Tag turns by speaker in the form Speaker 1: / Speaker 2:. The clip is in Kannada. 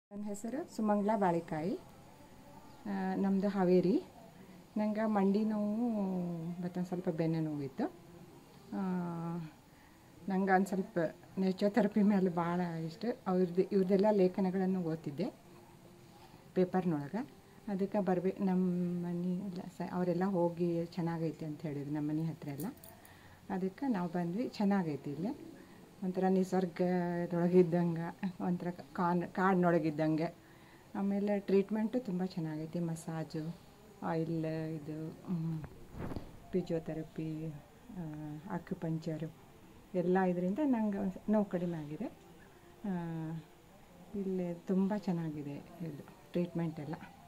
Speaker 1: ನನ್ನ ಹೆಸರು ಸುಮಂಗ್ಲಾ ಬಾಳಿಕಾಯಿ ನಮ್ಮದು ಹಾವೇರಿ ನಂಗೆ ಮಂಡಿ ನೋವು ಮತ್ತು ಒಂದು ಸ್ವಲ್ಪ ಬೆನ್ನು ನೋವಿತ್ತು ನಂಗೆ ಒಂದು ಸ್ವಲ್ಪ ನೇಚರ್ ಮೇಲೆ ಭಾಳ ಇಷ್ಟ ಅವ್ರದ್ದು ಇವ್ರದ್ದೆಲ್ಲ ಲೇಖನಗಳನ್ನು ಓದ್ತಿದ್ದೆ ಪೇಪರ್ನೊಳಗೆ ಅದಕ್ಕೆ ಬರ್ಬೇಕು ನಮ್ಮ ಮನೆ ಎಲ್ಲ ಸ ಅವರೆಲ್ಲ ಹೋಗಿ ಚೆನ್ನಾಗೈತೆ ಅಂತ ಹೇಳಿದ್ರು ನಮ್ಮ ಮನೆ ಹತ್ತಿರ ಎಲ್ಲ ಅದಕ್ಕೆ ನಾವು ಬಂದ್ವಿ ಚೆನ್ನಾಗೈತಿ ಇಲ್ಲಿ ಒಂಥರ ನಿಸರ್ಗದೊಳಗಿದ್ದಂಗೆ ಒಂಥರ ಕಾನ್ ಕಾಡಿನೊಳಗಿದ್ದಂಗೆ ಆಮೇಲೆ ಟ್ರೀಟ್ಮೆಂಟು ತುಂಬ ಚೆನ್ನಾಗೈತಿ ಮಸಾಜು ಆಯಿಲ್ ಇದು ಫಿಜಿಯೋಥೆರಪಿ ಅಕ್ಯುಪಂಚರು ಎಲ್ಲ ಇದರಿಂದ ನಂಗೆ ನೋವು ಕಡಿಮೆ ಆಗಿದೆ ಇಲ್ಲಿ ತುಂಬ ಚೆನ್ನಾಗಿದೆ ಇದು ಟ್ರೀಟ್ಮೆಂಟ್ ಎಲ್ಲ